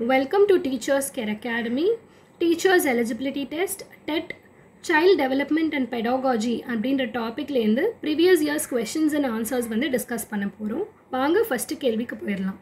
Welcome to Teachers Care Academy, Teachers Eligibility Test, TET, Child Development and Pedagogy அப்படின்ற டாப்பிக்லேருந்து previous years questions and answers வந்து discuss பண்ண போகிறோம் வாங்க first கேள்விக்கு போயிடலாம்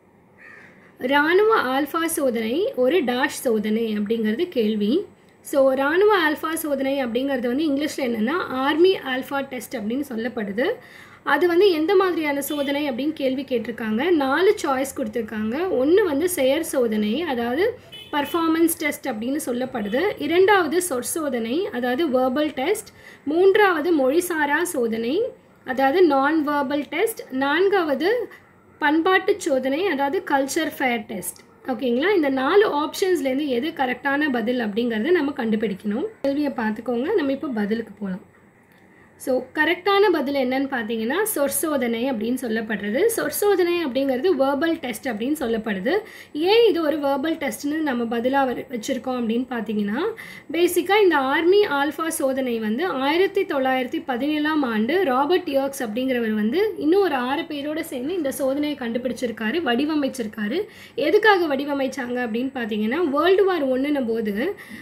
இராணுவ ஆல்ஃபா சோதனை ஒரு டாஷ் சோதனை அப்படிங்கிறது கேள்வி ஸோ இராணுவ ஆல்ஃபா சோதனை அப்படிங்கிறது வந்து இங்கிலீஷில் என்னென்னா ஆர்மி ஆல்ஃபா டெஸ்ட் அப்படின்னு சொல்லப்படுது அது வந்து எந்த மாதிரியான சோதனை அப்படின்னு கேள்வி கேட்டிருக்காங்க நாலு சாய்ஸ் கொடுத்துருக்காங்க ஒன்று வந்து செயற் சோதனை அதாவது பர்ஃபார்மன்ஸ் டெஸ்ட் அப்படின்னு சொல்லப்படுது இரண்டாவது சொற்சோதனை அதாவது வேர்பல் டெஸ்ட் மூன்றாவது மொழிசாரா சோதனை அதாவது நான் வேர்பல் டெஸ்ட் நான்காவது பண்பாட்டு சோதனை அதாவது கல்ச்சர் ஃபேர் டெஸ்ட் ஓகேங்களா இந்த நாலு ஆப்ஷன்ஸ்லேருந்து எது கரெக்டான பதில் அப்படிங்கிறத நம்ம கண்டுபிடிக்கணும் கேள்வியை பார்த்துக்கோங்க நம்ம இப்போ பதிலுக்கு போகலாம் ஸோ கரெக்டான பதில் என்னன்னு பார்த்தீங்கன்னா சொற்சோதனை அப்படின்னு சொல்லப்படுறது சொற்சோதனை அப்படிங்கிறது வேர்பல் டெஸ்ட் அப்படின்னு சொல்லப்படுது ஏன் இது ஒரு வேர்பல் டெஸ்ட்னு நம்ம பதிலாக வச்சுருக்கோம் அப்படின்னு பார்த்தீங்கன்னா பேசிக்காக இந்த ஆர்மி ஆல்ஃபா சோதனை வந்து ஆயிரத்தி தொள்ளாயிரத்தி பதினேழாம் ஆண்டு ராபர்ட் யோர்க்ஸ் அப்படிங்கிறவர் வந்து இன்னும் ஒரு ஆறு பேரோடு சேர்ந்து இந்த சோதனையை கண்டுபிடிச்சிருக்காரு வடிவமைச்சிருக்காரு எதுக்காக வடிவமைச்சாங்க அப்படின்னு பார்த்தீங்கன்னா வேர்ல்டு வார் ஒன்றுனும் போது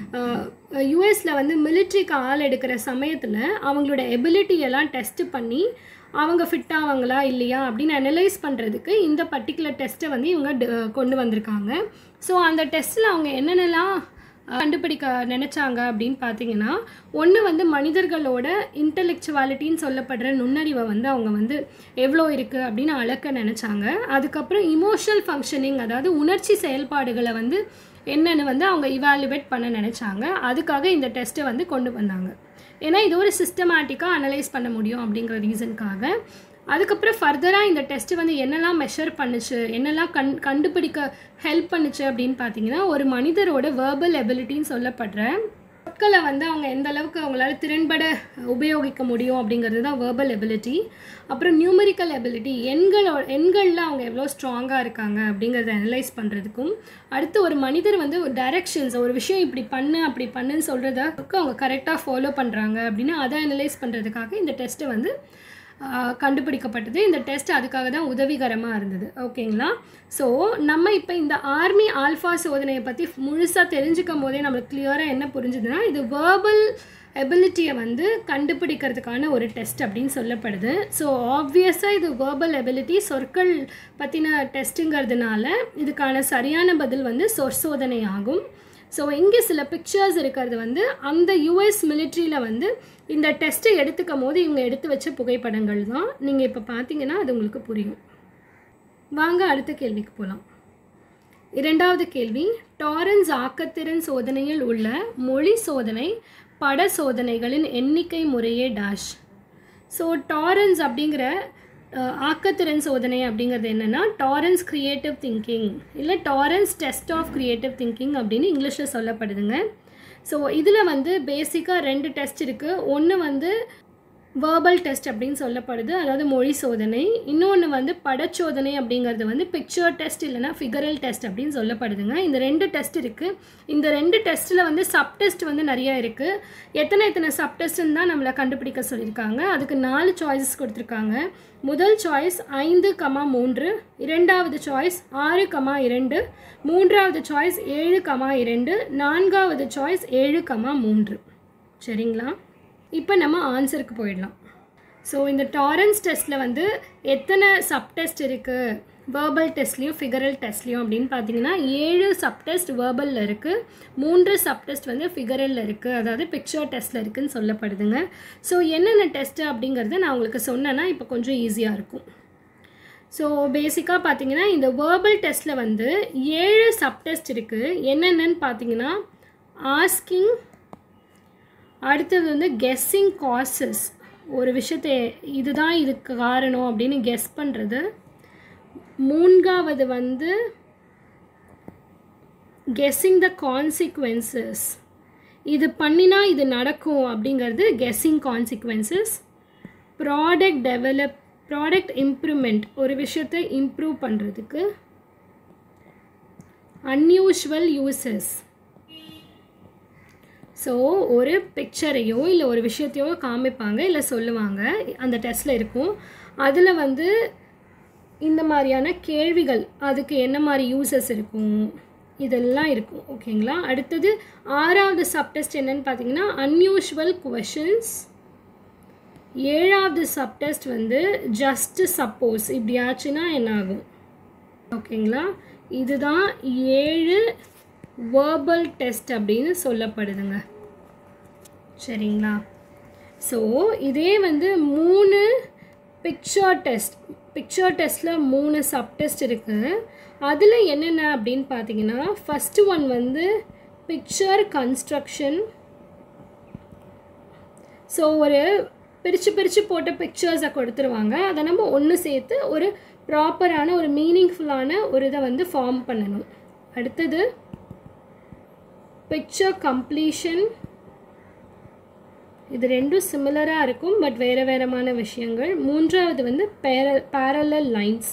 யூஎஸில் வந்து மிலிட்ரிக்கு ஆள் எடுக்கிற சமயத்தில் அவங்களோட எபிலிட்டி எல்லாம் டெஸ்ட் பண்ணி அவங்க ஃபிட் ஆவாங்களா இல்லையா அப்படின்னு அனலைஸ் பண்ணுறதுக்கு இந்த பர்டிகுலர் டெஸ்ட்டை வந்து இவங்க கொண்டு வந்திருக்காங்க ஸோ அந்த டெஸ்ட்டில் அவங்க என்னென்னலாம் கண்டுபிடிக்க நினச்சாங்க அப்படின்னு பார்த்தீங்கன்னா ஒன்று வந்து மனிதர்களோட இன்டலெக்சுவாலிட்டின்னு சொல்லப்படுற நுண்ணறிவை வந்து அவங்க வந்து எவ்வளோ இருக்குது அப்படின்னு அளக்க நினச்சாங்க அதுக்கப்புறம் இமோஷனல் ஃபங்க்ஷனிங் அதாவது உணர்ச்சி செயல்பாடுகளை வந்து என்னென்னு வந்து அவங்க இவாலுவேட் பண்ண நினச்சாங்க அதுக்காக இந்த டெஸ்ட்டை வந்து கொண்டு வந்தாங்க ஏன்னா இது ஒரு சிஸ்டமேட்டிக்காக அனலைஸ் பண்ண முடியும் அப்படிங்கிற ரீசனுக்காக அதுக்கப்புறம் ஃபர்தராக இந்த டெஸ்ட்டு வந்து என்னெல்லாம் மெஷர் பண்ணுச்சு என்னெல்லாம் கண் கண்டுபிடிக்க ஹெல்ப் பண்ணுச்சு அப்படின்னு பார்த்தீங்கன்னா ஒரு மனிதரோட வேர்பல் எபிலிட்டின்னு சொல்லப்படுற சொற்களை வந்து அவங்க எந்த அளவுக்கு அவங்களால திறன்பட உபயோகிக்க முடியும் அப்படிங்கிறது தான் வேர்பல் எபிலிட்டி அப்புறம் நியூமரிக்கல் எபிலிட்டி எண்களோ எண்களில் அவங்க எவ்வளோ ஸ்ட்ராங்காக இருக்காங்க அப்படிங்கிறத அனலைஸ் பண்ணுறதுக்கும் அடுத்து ஒரு மனிதர் வந்து ஒரு டைரக்ஷன்ஸ் ஒரு விஷயம் இப்படி பண்ணு அப்படி பண்ணுன்னு சொல்கிறதுக்கு அவங்க கரெக்டாக ஃபாலோ பண்ணுறாங்க அப்படின்னு அதை அனலைஸ் பண்ணுறதுக்காக இந்த டெஸ்ட்டை வந்து கண்டுபிடிக்கப்பட்டது இந்த டெஸ்ட் அதுக்காக தான் உதவிகரமாக இருந்தது ஓகேங்களா ஸோ நம்ம இப்போ இந்த ஆர்மி ஆல்ஃபா சோதனையை பற்றி முழுசாக தெரிஞ்சுக்கும் போதே நம்மளுக்கு கிளியராக என்ன புரிஞ்சுதுன்னா இது வேர்பல் எபிலிட்டியை வந்து கண்டுபிடிக்கிறதுக்கான ஒரு டெஸ்ட் அப்படின்னு சொல்லப்படுது ஸோ ஆப்வியஸாக இது வேர்பல் எபிலிட்டி சொற்கள் பற்றின டெஸ்ட்டுங்கிறதுனால இதுக்கான சரியான பதில் வந்து சொற்சோதனை ஆகும் ஸோ இங்கே சில பிக்சர்ஸ் இருக்கிறது வந்து அந்த யூஎஸ் மிலிட்ரியில் வந்து இந்த டெஸ்ட்டை எடுத்துக்கும் போது இவங்க எடுத்து வச்ச புகைப்படங்கள் தான் நீங்கள் இப்போ பார்த்தீங்கன்னா அது உங்களுக்கு புரியும் வாங்க அடுத்த கேள்விக்கு போகலாம் இரண்டாவது கேள்வி டாரன்ஸ் ஆக்கத்திறன் சோதனையில் உள்ள மொழி சோதனை பட சோதனைகளின் எண்ணிக்கை முறையே டேஷ் ஸோ டாரன்ஸ் அப்படிங்கிற ஆக்கத்திறன் சோதனை அப்படிங்கிறது என்னென்னா டாரன்ஸ் க்ரியேட்டிவ் திங்கிங் இல்லை Torrance test of creative thinking அப்படின்னு இங்கிலீஷில் சொல்லப்படுதுங்க ஸோ இதில் வந்து பேசிக்காக ரெண்டு டெஸ்ட் இருக்குது ஒன்று வந்து வேர்பல் டெஸ்ட் அப்படின்னு சொல்லப்படுது அதாவது மொழி சோதனை இன்னொன்று வந்து படச்சோதனை அப்படிங்கிறது வந்து பிக்சர் டெஸ்ட் இல்லைனா ஃபிகரல் டெஸ்ட் அப்படின்னு சொல்லப்படுதுங்க இந்த ரெண்டு டெஸ்ட் இருக்குது இந்த ரெண்டு டெஸ்ட்டில் வந்து சப் டெஸ்ட் வந்து நிறையா இருக்குது எத்தனை எத்தனை சப் டெஸ்ட்டுன்னு தான் நம்மளை கண்டுபிடிக்க சொல்லியிருக்காங்க அதுக்கு நாலு சாய்ஸஸ் கொடுத்துருக்காங்க முதல் சாய்ஸ் ஐந்து கமா மூன்று இரண்டாவது சாய்ஸ் ஆறு கமா இரண்டு மூன்றாவது சாய்ஸ் ஏழு கமா இரண்டு நான்காவது சாய்ஸ் ஏழு கமா மூன்று சரிங்களா இப்போ நம்ம ஆன்சருக்கு போயிடலாம் ஸோ இந்த டாரன்ஸ் டெஸ்ட்டில் வந்து எத்தனை சப் டெஸ்ட் இருக்குது வேர்பல் டெஸ்ட்லேயும் ஃபிகரல் டெஸ்ட்லேயும் அப்படின்னு பார்த்தீங்கன்னா ஏழு சப் டெஸ்ட் வேர்பலில் இருக்குது மூன்று சப் டெஸ்ட் வந்து ஃபிகரலில் இருக்குது அதாவது பிக்சர் டெஸ்ட்டில் இருக்குதுன்னு சொல்லப்படுதுங்க ஸோ என்னென்ன டெஸ்ட்டு அப்படிங்கிறத நான் உங்களுக்கு சொன்னேன்னா இப்போ கொஞ்சம் ஈஸியாக இருக்கும் ஸோ பேசிக்காக பார்த்தீங்கன்னா இந்த வேர்பல் டெஸ்ட்டில் வந்து ஏழு சப் டெஸ்ட் இருக்குது என்னென்னு பார்த்தீங்கன்னா ஆஸ்கிங் அடுத்தது வந்து கெஸ்ஸிங் காசஸ் ஒரு விஷயத்தை இதுதான் இதுக்கு காரணம் அப்படின்னு கெஸ் பண்ணுறது மூன்றாவது வந்து கெஸ்ஸிங் த கான்சிக்வன்சஸ் இது பண்ணினா இது நடக்கும் அப்படிங்கிறது guessing consequences product develop product improvement ஒரு விஷயத்தை இம்ப்ரூவ் பண்ணுறதுக்கு அன்யூஷுவல் யூசஸ் ஸோ ஒரு பிக்சரையோ இல்லை ஒரு விஷயத்தையோ காமிப்பாங்க இல்லை சொல்லுவாங்க அந்த டெஸ்ட்டில் இருக்கும் அதில் வந்து இந்த மாதிரியான கேள்விகள் அதுக்கு என்ன மாதிரி யூசஸ் இருக்கும் இதெல்லாம் இருக்கும் ஓகேங்களா அடுத்தது ஆறாவது சப்டெஸ்ட் என்னன்னு பார்த்தீங்கன்னா அன்யூஷுவல் கொஷின்ஸ் ஏழாவது சப்டெஸ்ட் வந்து ஜஸ்ட் சப்போஸ் இப்படி ஆச்சுன்னா என்ன ஆகும் ஓகேங்களா இதுதான் ஏழு வேர்பல் டெஸ்ட் அப்படின்னு சொல்லப்படுதுங்க சரிங்களா ஸோ இதே வந்து மூணு பிக்சர் டெஸ்ட் பிக்சர் டெஸ்ட்டில் மூணு சப்டெஸ்ட் இருக்குது அதில் என்னென்ன அப்படின்னு பார்த்தீங்கன்னா ஃபஸ்ட்டு ஒன் வந்து பிக்சர் கன்ஸ்ட்ரக்ஷன் ஸோ ஒரு பிரித்து பிரித்து போட்ட பிக்சர்ஸை கொடுத்துருவாங்க அதை நம்ம ஒன்று சேர்த்து ஒரு ப்ராப்பரான ஒரு மீனிங்ஃபுல்லான ஒரு இதை வந்து ஃபார்ம் பண்ணணும் அடுத்தது பிக்சர் கம்ப்ளீஷன் இது ரெண்டும் சிமிலராக இருக்கும் பட் வேறு வேறமான விஷயங்கள் மூன்றாவது வந்து பேர பேரலல் லைன்ஸ்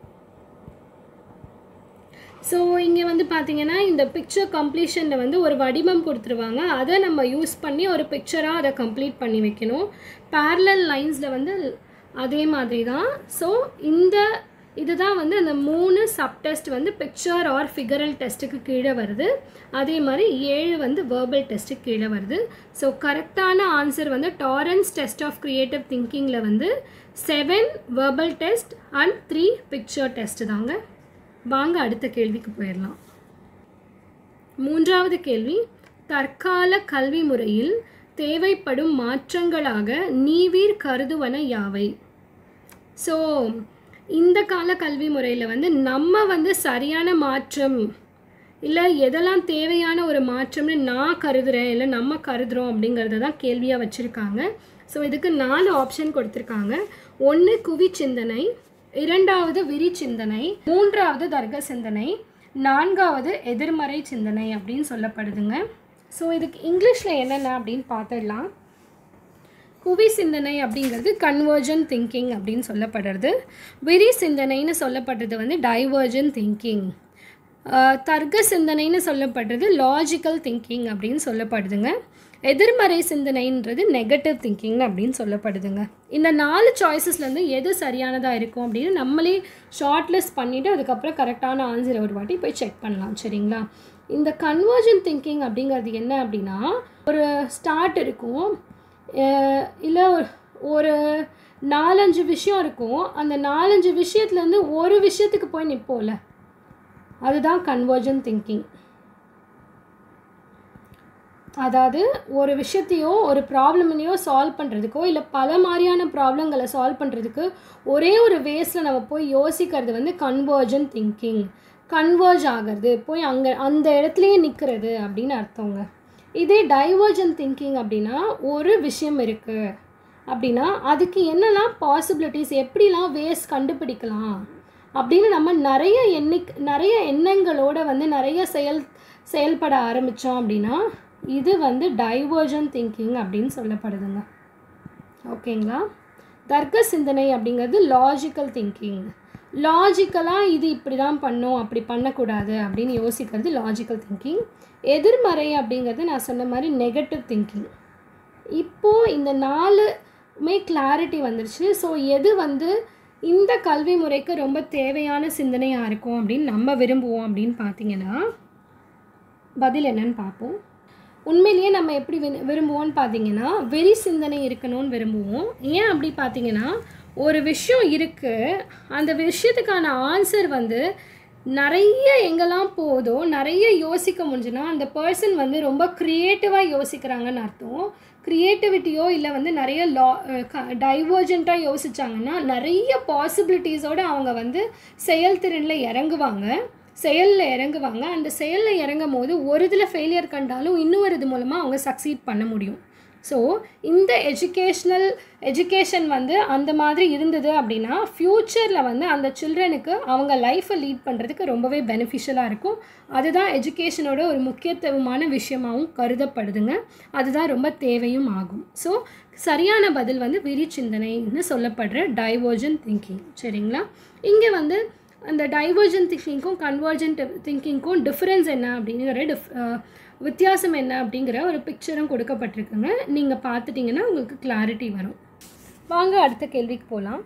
ஸோ இங்கே வந்து பார்த்தீங்கன்னா இந்த பிக்சர் கம்ப்ளீஷனில் வந்து ஒரு வடிவம் கொடுத்துருவாங்க அதை நம்ம யூஸ் பண்ணி ஒரு பிக்சராக அதை கம்ப்ளீட் பண்ணி வைக்கணும் பேரலல் லைன்ஸில் வந்து அதே மாதிரி தான் ஸோ இந்த இதுதான் வந்து அந்த மூணு சப்டெஸ்ட் வந்து பிக்சர் ஆர் ஃபிகரல் டெஸ்ட்டுக்கு கீழே வருது அதே மாதிரி ஏழு வந்து வேர்பல் டெஸ்ட்டுக்கு கீழே வருது ஸோ கரெக்டான ஆன்சர் வந்து டாரன்ஸ் டெஸ்ட் ஆஃப் க்ரியேட்டிவ் திங்கிங்கில் வந்து seven verbal test and three picture test தாங்க வாங்க அடுத்த கேள்விக்கு போயிடலாம் மூன்றாவது கேள்வி தற்கால கல்வி முறையில் தேவைப்படும் மாற்றங்களாக நீவீர் கருதுவன யாவை ஸோ இந்த கால கல்வி முறையில் வந்து நம்ம வந்து சரியான மாற்றம் இல்லை எதெல்லாம் தேவையான ஒரு மாற்றம்னு நான் கருதுகிறேன் இல்லை நம்ம கருதுகிறோம் அப்படிங்கிறத தான் கேள்வியாக வச்சுருக்காங்க ஸோ இதுக்கு நாலு ஆப்ஷன் கொடுத்துருக்காங்க ஒன்று குவி சிந்தனை இரண்டாவது விரி சிந்தனை மூன்றாவது தர்க்க சிந்தனை நான்காவது எதிர்மறை சிந்தனை அப்படின்னு சொல்லப்படுதுங்க ஸோ இதுக்கு இங்கிலீஷில் என்னென்ன அப்படின்னு பார்த்துடலாம் குவி சிந்தனை அப்படிங்கிறது கன்வர்ஜன் திங்கிங் அப்படின்னு சொல்லப்படுறது விரி சிந்தனைன்னு சொல்லப்படுறது வந்து டைவர்ஜன் திங்கிங் தர்க்க சிந்தனைன்னு சொல்லப்படுறது லாஜிக்கல் திங்கிங் அப்படின்னு சொல்லப்படுதுங்க எதிர்மறை சிந்தனைன்றது நெகட்டிவ் திங்கிங் அப்படின்னு சொல்லப்படுதுங்க இந்த நாலு சாய்ஸஸ்லேருந்து எது சரியானதாக இருக்கும் அப்படின்னு நம்மளே ஷார்ட் லிஸ்ட் பண்ணிவிட்டு அதுக்கப்புறம் கரெக்டான ஆன்சரை ஒரு வாட்டி போய் செக் பண்ணலாம் சரிங்களா இந்த கன்வர்ஜன் திங்கிங் அப்படிங்கிறது என்ன அப்படின்னா ஒரு ஸ்டார்ட் இருக்கும் இல்லை ஒரு நாலஞ்சு விஷயம் இருக்கும் அந்த நாலஞ்சு விஷயத்துலேருந்து ஒரு விஷயத்துக்கு போய் நிற்போம்ல அதுதான் கன்வர்ஜன் திங்கிங் அதாவது ஒரு விஷயத்தையோ ஒரு ப்ராப்ளமையோ சால்வ் பண்ணுறதுக்கோ இல்லை பல மாதிரியான ப்ராப்ளங்களை சால்வ் பண்ணுறதுக்கு ஒரே ஒரு வேஸில் நம்ம போய் யோசிக்கிறது வந்து கன்வர்ஜன் திங்கிங் கன்வர்ஜ் ஆகிறது போய் அங்கே அந்த இடத்துலையே நிற்கிறது அப்படின்னு அர்த்தங்க இதே டைவர்ஜன் திங்கிங் அப்படின்னா ஒரு விஷயம் இருக்குது அப்படின்னா அதுக்கு என்னெல்லாம் பாசிபிலிட்டிஸ் எப்படிலாம் வேஸ் கண்டுபிடிக்கலாம் அப்படின்னு நம்ம நிறைய எண்ணிக் நிறைய எண்ணங்களோட வந்து நிறைய செயல் செயல்பட ஆரம்பித்தோம் அப்படின்னா இது வந்து டைவர்ஜன் திங்கிங் அப்படின்னு சொல்லப்படுதுங்க ஓகேங்களா தர்க்க சிந்தனை அப்படிங்கிறது லாஜிக்கல் திங்கிங் லாஜிக்கலாக இது இப்படி தான் பண்ணும் அப்படி பண்ணக்கூடாது அப்படின்னு யோசிக்கிறது லாஜிக்கல் திங்கிங் எதிர்மறை அப்படிங்கிறது நான் சொன்ன மாதிரி நெகட்டிவ் திங்கிங் இப்போது இந்த நாலுமே கிளாரிட்டி வந்துருச்சு ஸோ எது வந்து இந்த கல்வி முறைக்கு ரொம்ப தேவையான சிந்தனையாக இருக்கும் அப்படின்னு நம்ம விரும்புவோம் அப்படின்னு பார்த்தீங்கன்னா பதில் என்னன்னு பார்ப்போம் உண்மையிலேயே நம்ம எப்படி விரு- விரும்புவோம்னு பார்த்தீங்கன்னா வெறி சிந்தனை இருக்கணும்னு விரும்புவோம் ஏன் அப்படி பார்த்தீங்கன்னா ஒரு விஷயம் இருக்குது அந்த விஷயத்துக்கான ஆன்சர் வந்து நிறைய எங்கெல்லாம் போதோ நிறைய யோசிக்க முடிஞ்சுன்னா அந்த பர்சன் வந்து ரொம்ப க்ரியேட்டிவாக யோசிக்கிறாங்கன்னு அர்த்தம் க்ரியேட்டிவிட்டியோ இல்லை வந்து நிறைய லா டைவர்ஜெண்ட்டாக யோசிச்சாங்கன்னா நிறைய பாசிபிலிட்டிஸோடு அவங்க வந்து செயல்திறனில் இறங்குவாங்க செயலில் இறங்குவாங்க அந்த செயலில் இறங்கும் போது ஒரு இதில் ஃபெயிலியர் கண்டாலும் இன்னொரு இது மூலமாக அவங்க சக்சீட் பண்ண முடியும் ஸோ இந்த எஜுகேஷ்னல் எஜுகேஷன் வந்து அந்த மாதிரி இருந்தது அப்படின்னா ஃப்யூச்சரில் வந்து அந்த சில்ட்ரனுக்கு அவங்க லைஃப்பை லீட் பண்ணுறதுக்கு ரொம்பவே பெனிஃபிஷியலாக இருக்கும் அதுதான் எஜுகேஷனோட ஒரு முக்கியத்துவமான விஷயமாகவும் கருதப்படுதுங்க அதுதான் ரொம்ப தேவையும் ஆகும் ஸோ சரியான பதில் வந்து விரிச்சிந்தனைன்னு சொல்லப்படுற டைவர்ஜன் திங்கிங் சரிங்களா இங்கே வந்து அந்த டைவர்ஜன் திங்கிங்க்கும் கன்வர்ஜென்ட் திங்கிங்க்கும் டிஃப்ரென்ஸ் என்ன அப்படிங்கிற டிஃப் அஹ் வித்தியாசம் என்ன அப்படிங்கிற ஒரு பிக்சரும் கொடுக்கப்பட்டிருக்குங்க நீங்கள் பார்த்துட்டிங்கன்னா உங்களுக்கு கிளாரிட்டி வரும் வாங்க அடுத்த கேள்விக்கு போகலாம்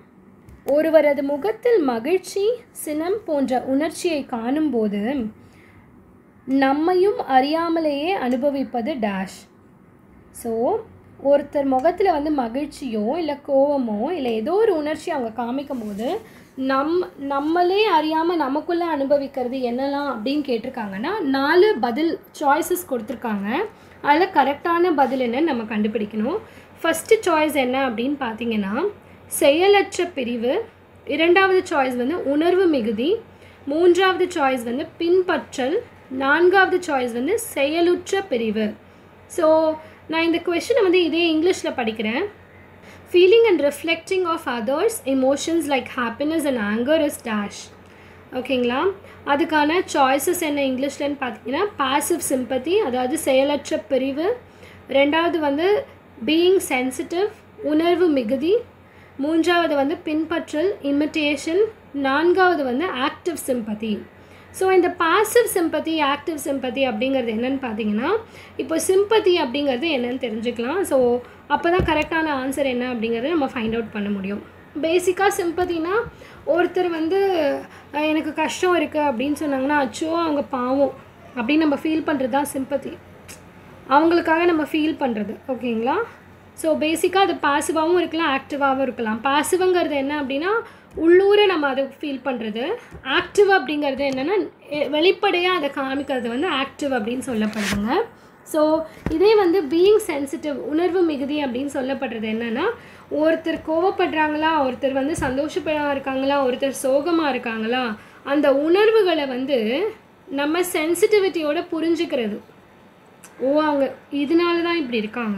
ஒருவரது முகத்தில் மகிழ்ச்சி சினம் போன்ற உணர்ச்சியை காணும்போது நம்மையும் அறியாமலேயே அனுபவிப்பது டேஷ் ஸோ ஒருத்தர் முகத்தில் வந்து மகிழ்ச்சியோ இல்லை கோவமோ இல்லை ஏதோ ஒரு உணர்ச்சி அவங்க காமிக்கும் போது நம் நம்மளே அறியாமல் நமக்குள்ளே அனுபவிக்கிறது என்னலாம் அப்படின்னு கேட்டிருக்காங்கன்னா நாலு பதில் சாய்ஸஸ் கொடுத்துருக்காங்க அதில் கரெக்டான பதில் என்னன்னு நம்ம கண்டுபிடிக்கணும் ஃபஸ்ட்டு சாய்ஸ் என்ன அப்படின்னு பார்த்தீங்கன்னா செயலற்ற பிரிவு இரண்டாவது சாய்ஸ் வந்து உணர்வு மிகுதி மூன்றாவது சாய்ஸ் வந்து பின்பற்றல் நான்காவது சாய்ஸ் வந்து செயலுற்ற பிரிவு ஸோ நான் இந்த கொஷனை வந்து இதே இங்கிலீஷில் படிக்கிறேன் feeling and reflecting of others emotions like happiness and anger is dash ஓகேங்களா அதுக்கான சாய்ஸஸ் என்ன இங்கிலீஷ்லன்னு பார்த்தீங்கன்னா பாசிவ் சிம்பத்தி அதாவது செயலற்ற பிரிவு ரெண்டாவது வந்து பீயிங் சென்சிட்டிவ் உணர்வு மிகுதி மூன்றாவது வந்து பின்பற்றல் இமிட்டேஷன் நான்காவது வந்து ஆக்டிவ் சிம்பத்தி ஸோ இந்த பாசிவ் சிம்பத்தி ஆக்டிவ் சிம்பத்தி அப்படிங்கிறது என்னன்னு பார்த்தீங்கன்னா இப்போ சிம்பத்தி அப்படிங்கிறது என்னன்னு தெரிஞ்சுக்கலாம் ஸோ அப்போ தான் கரெக்டான ஆன்சர் என்ன அப்படிங்கிறத நம்ம ஃபைண்ட் அவுட் பண்ண முடியும் பேசிக்காக சிம்பத்தினா ஒருத்தர் வந்து அஹ், எனக்கு கஷ்டம் இருக்குது அப்படின்னு சொன்னாங்கன்னா அச்சோ அவங்க பாவம் அப்படின்னு நம்ம ஃபீல் பண்ணுறது தான் சிம்பத்தி அவங்களுக்காக நம்ம ஃபீல் பண்ணுறது ஓகேங்களா ஸோ பேசிக்காக அது பாசிவாகவும் இருக்கலாம் ஆக்டிவாகவும் இருக்கலாம் பாசிவுங்கிறது என்ன அப்படின்னா உள்ளூர நம்ம அதை ஃபீல் பண்ணுறது ஆக்டிவ் அப்படிங்கிறது என்னென்னா வெளிப்படையாக அதை காமிக்கிறது வந்து ஆக்டிவ் அப்படின்னு சொல்லப்படுதுங்க ஸோ இதே வந்து பீயிங் சென்சிட்டிவ் உணர்வு மிகுதி அப்படின்னு சொல்லப்படுறது என்னென்னா ஒருத்தர் கோவப்படுறாங்களா ஒருத்தர் வந்து சந்தோஷப்படாம இருக்காங்களா ஒருத்தர் சோகமாக இருக்காங்களா அந்த உணர்வுகளை வந்து நம்ம சென்சிட்டிவிட்டியோட புரிஞ்சுக்கிறது ஓ அவங்க இதனால தான் இப்படி இருக்காங்க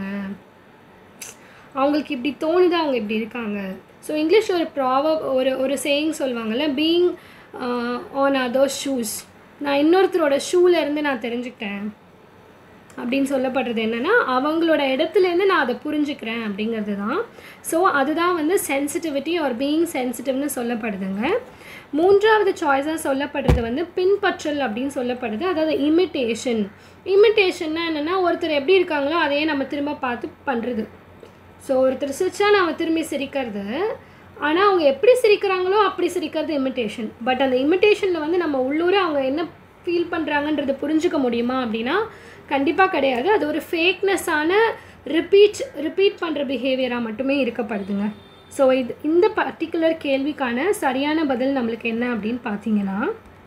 அவங்களுக்கு இப்படி தோணுது அவங்க இப்படி இருக்காங்க ஸோ இங்கிலீஷில் ஒரு ப்ராவ ஒரு ஒரு சேயிங் சொல்லுவாங்கல்ல பீயிங் ஆன் அதர் ஷூஸ் நான் இன்னொருத்தரோட ஷூல இருந்து நான் தெரிஞ்சுக்கிட்டேன் அப்படின்னு சொல்லப்படுறது என்னென்னா அவங்களோட இடத்துலேருந்து நான் அதை புரிஞ்சுக்கிறேன் அப்படிங்கிறது தான் ஸோ அதுதான் வந்து சென்சிட்டிவிட்டி ஒரு பீயிங் சென்சிட்டிவ்னு சொல்லப்படுதுங்க மூன்றாவது சாய்ஸாக சொல்லப்படுறது வந்து பின்பற்றல் அப்படின்னு சொல்லப்படுது அதாவது இமிட்டேஷன் இமிட்டேஷன்னா என்னென்னா ஒருத்தர் எப்படி இருக்காங்களோ அதையே நம்ம திரும்ப பார்த்து பண்ணுறது ஸோ ஒருத்தர் சிரிச்சா நம்ம திரும்பி சிரிக்கிறது ஆனால் அவங்க எப்படி சிரிக்கிறாங்களோ அப்படி சிரிக்கிறது இமிட்டேஷன் பட் அந்த இமிட்டேஷனில் வந்து நம்ம உள்ளூர அவங்க என்ன ஃபீல் பண்ணுறாங்கன்றது புரிஞ்சுக்க முடியுமா அப்படின்னா கண்டிப்பாக கிடையாது அது ஒரு ஃபேக்னஸான ரிப்பீட் ரிப்பீட் பண்ணுற பிஹேவியராக மட்டுமே இருக்கப்படுதுங்க ஸோ இது இந்த பர்டிகுலர் கேள்விக்கான சரியான பதில் நம்மளுக்கு என்ன அப்படின்னு பார்த்தீங்கன்னா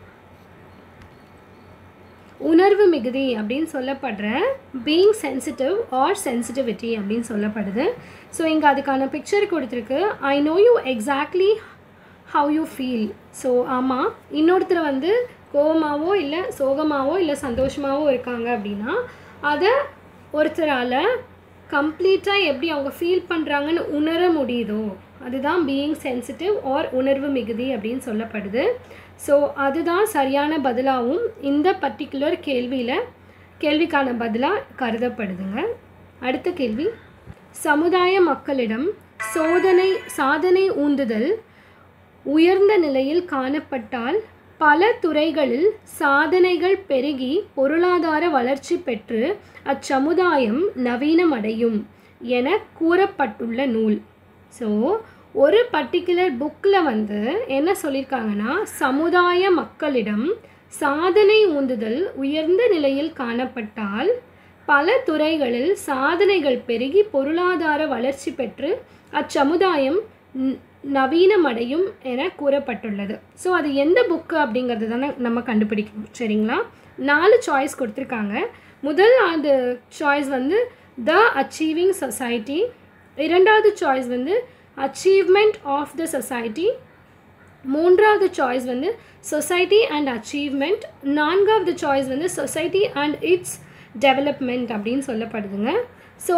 உணர்வு மிகுதி அப்படின்னு சொல்லப்படுற பீயிங் சென்சிட்டிவ் ஆர் சென்சிட்டிவிட்டி அப்படின்னு சொல்லப்படுது ஸோ இங்கே அதுக்கான பிக்சர் கொடுத்துருக்கு I know you exactly how you feel so ஆமாம் இன்னொருத்தர் வந்து கோவமாவோ இல்லை சோகமாவோ இல்லை சந்தோஷமாவோ இருக்காங்க அப்படின்னா அதை ஒருத்தரால் கம்ப்ளீட்டாக எப்படி அவங்க ஃபீல் பண்ணுறாங்கன்னு உணர முடியுதோ அதுதான் பீயிங் சென்சிட்டிவ் ஆர் உணர்வு மிகுதி அப்படின்னு சொல்லப்படுது ஸோ அதுதான் சரியான பதிலாகவும் இந்த பர்டிகுலர் கேள்வியில் கேள்விக்கான பதிலாக கருதப்படுதுங்க அடுத்த கேள்வி சமுதாய மக்களிடம் சோதனை சாதனை ஊந்துதல் உயர்ந்த நிலையில் காணப்பட்டால் பல துறைகளில் சாதனைகள் பெருகி பொருளாதார வளர்ச்சி பெற்று அச்சமுதாயம் நவீனமடையும் என கூறப்பட்டுள்ள நூல் ஸோ ஒரு பர்டிகுலர் புக்கில் வந்து என்ன சொல்லியிருக்காங்கன்னா சமுதாய மக்களிடம் சாதனை ஊந்துதல் உயர்ந்த நிலையில் காணப்பட்டால் பல துறைகளில் சாதனைகள் பெருகி பொருளாதார வளர்ச்சி பெற்று அச்சமுதாயம் ந- நவீனமடையும் என கூறப்பட்டுள்ளது ஸோ அது எந்த புக்கு அப்படிங்கிறது தானே நம்ம கண்டுபிடிக்கணும் சரிங்களா நாலு சாய்ஸ் கொடுத்துருக்காங்க முதல் அது சாய்ஸ் வந்து த அச்சீவிங் சொசைட்டி இரண்டாவது சாய்ஸ் வந்து அச்சீவ்மெண்ட் ஆஃப் த சொசைட்டி மூன்றாவது சாய்ஸ் வந்து சொசைட்டி அண்ட் அச்சீவ்மெண்ட் நான்காவது சாய்ஸ் வந்து சொசைட்டி அண்ட் இட்ஸ் டெவலப்மெண்ட் அப்படின்னு சொல்லப்படுதுங்க ஸோ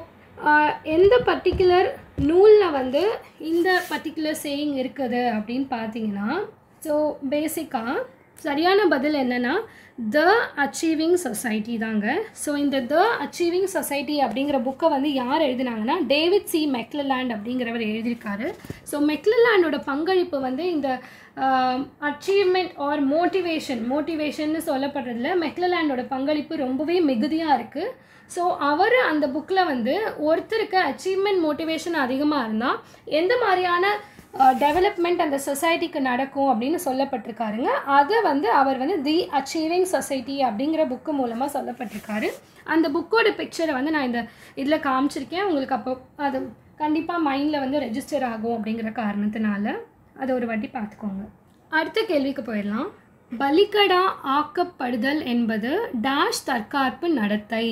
எந்த பர்டிகுலர் நூலில் வந்து இந்த பர்டிகுலர் சேயிங் இருக்குது அப்படின்னு பார்த்தீங்கன்னா ஸோ பேசிக்காக சரியான பதில் என்னென்னா த அச்சீவிங் சொசைட்டி தாங்க ஸோ இந்த த அச்சீவிங் சொசைட்டி அப்படிங்கிற புக்கை வந்து யார் எழுதினாங்கன்னா டேவிட் சி மெக்லலாண்ட் அப்படிங்கிறவர் எழுதியிருக்காரு ஸோ மெக்லலாண்டோட பங்களிப்பு வந்து இந்த அச்சீவ்மெண்ட் ஆர் மோட்டிவேஷன் மோட்டிவேஷன்னு சொல்லப்படுறதுல மெக்லலாண்டோட பங்களிப்பு ரொம்பவே மிகுதியாக இருக்குது ஸோ அவர் அந்த புக்கில் வந்து ஒருத்தருக்கு அச்சீவ்மெண்ட் மோட்டிவேஷன் அதிகமாக இருந்தால் எந்த மாதிரியான டெவலப்மெண்ட் அந்த சொசைட்டிக்கு நடக்கும் அப்படின்னு சொல்லப்பட்டிருக்காருங்க அதை வந்து அவர் வந்து தி அச்சீவிங் சொசைட்டி அப்படிங்கிற புக்கு மூலமாக சொல்லப்பட்டிருக்காரு அந்த புக்கோட பிக்சரை வந்து நான் இந்த இதில் காமிச்சிருக்கேன் உங்களுக்கு அப்போ அது கண்டிப்பாக மைண்டில் வந்து ரெஜிஸ்டர் ஆகும் அப்படிங்கிற காரணத்தினால அதை ஒரு வாட்டி பார்த்துக்கோங்க அடுத்த கேள்விக்கு போயிடலாம் பலிகடா ஆக்கப்படுதல் என்பது டேஷ் தற்காப்பு நடத்தை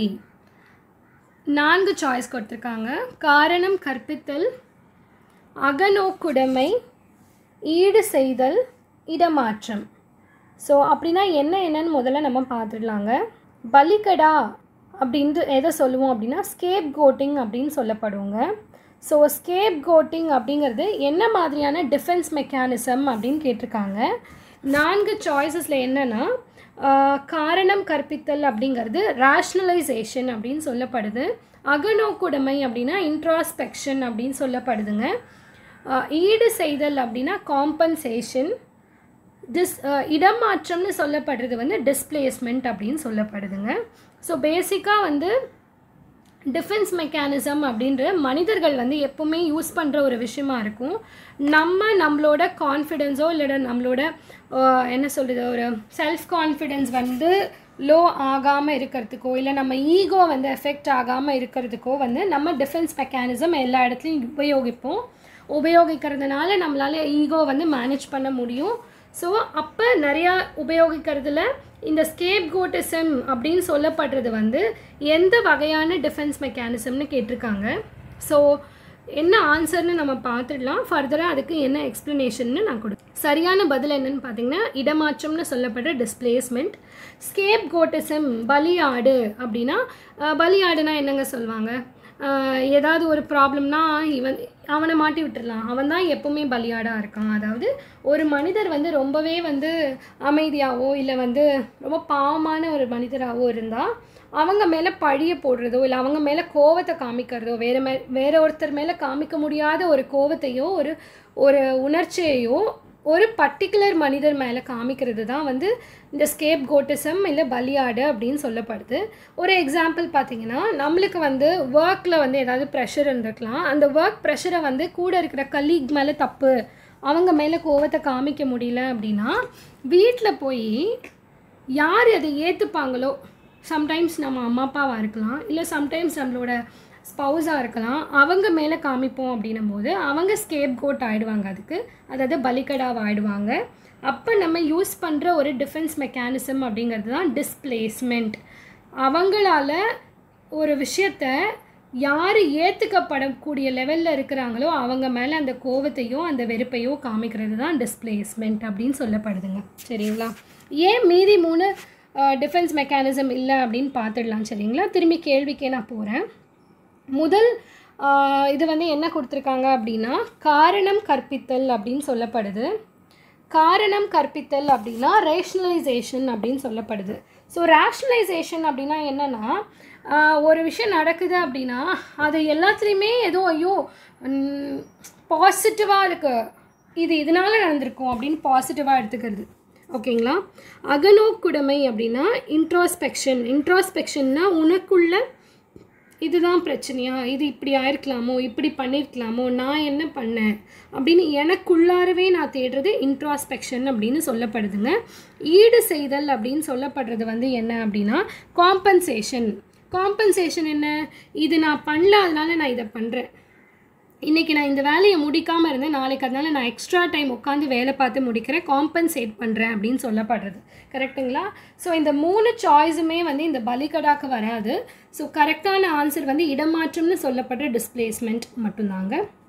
நான்கு சாய்ஸ் கொடுத்துருக்காங்க காரணம் கற்பித்தல் அகநோக்குடைமை ஈடு செய்தல் இடமாற்றம் ஸோ அப்படின்னா என்ன என்னன்னு முதல்ல நம்ம பார்த்துடலாங்க பலிகடா அப்படின்ட்டு எதை சொல்லுவோம் அப்படின்னா ஸ்கேப் கோட்டிங் அப்படின்னு சொல்லப்படுவோங்க ஸோ ஸ்கேப் கோட்டிங் அப்படிங்கிறது என்ன மாதிரியான டிஃபென்ஸ் மெக்கானிசம் அப்படின்னு கேட்டிருக்காங்க நான்கு சாய்ஸஸில் என்னென்னா காரணம் கற்பித்தல் அப்படிங்கிறது ரேஷ்னலைசேஷன் அப்படின்னு சொல்லப்படுது அகநோக்குடைமை அப்படின்னா இன்ட்ராஸ்பெக்ஷன் அப்படின்னு சொல்லப்படுதுங்க ஈடு செய்தல் அப்படின்னா காம்பன்சேஷன் டிஸ் இடமாற்றம்னு சொல்லப்படுறது வந்து டிஸ்பிளேஸ்மெண்ட் அப்படின்னு சொல்லப்படுதுங்க ஸோ பேசிக்காக வந்து டிஃபென்ஸ் மெக்கானிசம் அப்படின்ற மனிதர்கள் வந்து எப்போவுமே யூஸ் பண்ணுற ஒரு விஷயமா இருக்கும் நம்ம நம்மளோட கான்ஃபிடென்ஸோ இல்லை நம்மளோட என்ன சொல்கிறது ஒரு செல்ஃப் கான்ஃபிடென்ஸ் வந்து லோ ஆகாமல் இருக்கிறதுக்கோ இல்லை நம்ம ஈகோ வந்து எஃபெக்ட் ஆகாமல் இருக்கிறதுக்கோ வந்து நம்ம டிஃபென்ஸ் மெக்கானிசம் எல்லா இடத்துலையும் உபயோகிப்போம் உபயோகிக்கிறதுனால நம்மளால் ஈகோ வந்து மேனேஜ் பண்ண முடியும் ஸோ அப்போ நிறையா உபயோகிக்கிறதுல இந்த ஸ்கேப் கோட்டிசம் அப்படின்னு சொல்லப்படுறது வந்து எந்த வகையான டிஃபென்ஸ் மெக்கானிசம்னு கேட்டிருக்காங்க ஸோ என்ன ஆன்சர்னு நம்ம பார்த்துடலாம் ஃபர்தராக அதுக்கு என்ன எக்ஸ்ப்ளனேஷன்னு நான் கொடுப்பேன் சரியான பதில் என்னன்னு பார்த்தீங்கன்னா இடமாற்றம்னு சொல்லப்படுற டிஸ்பிளேஸ்மெண்ட் ஸ்கேப் கோட்டிசம் பலியாடு அப்படின்னா பலியாடுனா என்னங்க சொல்லுவாங்க ஏதாவது ஒரு ப்ராப்ளம்னா இவன் அவனை மாட்டி விட்டுடலாம் அவன் தான் எப்போவுமே பலியாடாக இருக்கான் அதாவது ஒரு மனிதர் வந்து ரொம்பவே வந்து அமைதியாகவோ இல்லை வந்து ரொம்ப பாவமான ஒரு மனிதராகவோ இருந்தால் அவங்க மேலே பழிய போடுறதோ இல்லை அவங்க மேலே கோவத்தை காமிக்கிறதோ வேறு மே வேற ஒருத்தர் மேலே காமிக்க முடியாத ஒரு கோவத்தையோ ஒரு ஒரு உணர்ச்சியையோ ஒரு பர்டிகுலர் மனிதர் மேலே காமிக்கிறது தான் வந்து இந்த ஸ்கேப் கோட்டிசம் இல்லை பலியாடு அப்படின்னு சொல்லப்படுது ஒரு எக்ஸாம்பிள் பார்த்தீங்கன்னா நம்மளுக்கு வந்து ஒர்க்கில் வந்து ஏதாவது ப்ரெஷர் இருந்திருக்கலாம் அந்த ஒர்க் ப்ரெஷரை வந்து கூட இருக்கிற கலீக் மேலே தப்பு அவங்க மேலே கோவத்தை காமிக்க முடியல அப்படின்னா வீட்டில் போய் யார் அதை ஏற்றுப்பாங்களோ சம்டைம்ஸ் நம்ம அம்மா அப்பாவாக இருக்கலாம் இல்லை சம்டைம்ஸ் நம்மளோட ஸ்பௌஸாக இருக்கலாம் அவங்க மேலே காமிப்போம் அப்படின்னும் போது அவங்க ஸ்கேப் கோட் ஆகிடுவாங்க அதுக்கு அதாவது பலிக்கடாவை ஆயிடுவாங்க அப்போ நம்ம யூஸ் பண்ணுற ஒரு டிஃபென்ஸ் மெக்கானிசம் அப்படிங்கிறது தான் டிஸ்பிளேஸ்மெண்ட் அவங்களால ஒரு விஷயத்த யார் ஏற்றுக்கப்படக்கூடிய லெவலில் இருக்கிறாங்களோ அவங்க மேலே அந்த கோவத்தையோ அந்த வெறுப்பையோ காமிக்கிறது தான் டிஸ்பிளேஸ்மெண்ட் அப்படின்னு சொல்லப்படுதுங்க சரிங்களா ஏன் மீதி மூணு டிஃபென்ஸ் மெக்கானிசம் இல்லை அப்படின்னு பார்த்துடலாம் சரிங்களா திரும்பி கேள்விக்கே நான் போகிறேன் முதல் இது வந்து என்ன கொடுத்துருக்காங்க அப்படின்னா காரணம் கற்பித்தல் அப்படின்னு சொல்லப்படுது காரணம் கற்பித்தல் அப்படின்னா ரேஷ்னலைசேஷன் அப்படின்னு சொல்லப்படுது ஸோ ரேஷ்னலைசேஷன் அப்படின்னா என்னென்னா ஒரு விஷயம் நடக்குது அப்படின்னா அது எல்லாத்துலேயுமே ஏதோ ஐயோ பாசிட்டிவாக இருக்கு இது இதனால் நடந்திருக்கும் அப்படின்னு பாசிட்டிவாக எடுத்துக்கிறது ஓகேங்களா அகநோக்குடைமை அப்படின்னா இன்ட்ராஸ்பெக்ஷன் இன்ட்ராஸ்பெக்ஷன்னா உனக்குள்ள இதுதான் பிரச்சனையா இது இப்படி ஆயிருக்கலாமோ இப்படி பண்ணியிருக்கலாமோ நான் என்ன பண்ணேன் அப்படின்னு எனக்குள்ளாரவே நான் தேடுறது இன்ட்ராஸ்பெக்ஷன் அப்படின்னு சொல்லப்படுதுங்க ஈடு செய்தல் அப்படின்னு சொல்லப்படுறது வந்து என்ன அப்படின்னா காம்பன்சேஷன் காம்பன்சேஷன் என்ன இது நான் பண்ணல அதனால நான் இதை பண்ணுறேன் இன்றைக்கி நான் இந்த வேலையை முடிக்காமல் இருந்தேன் நாளைக்கு அதனால நான் எக்ஸ்ட்ரா டைம் உட்காந்து வேலை பார்த்து முடிக்கிறேன் காம்பன்சேட் பண்ணுறேன் அப்படின்னு சொல்லப்படுறது கரெக்டுங்களா ஸோ இந்த மூணு சாய்ஸுமே வந்து இந்த பலிகடாக்கு வராது ஸோ கரெக்டான ஆன்சர் வந்து இடமாற்றம்னு சொல்லப்படுற டிஸ்பிளேஸ்மெண்ட் மட்டும்தாங்க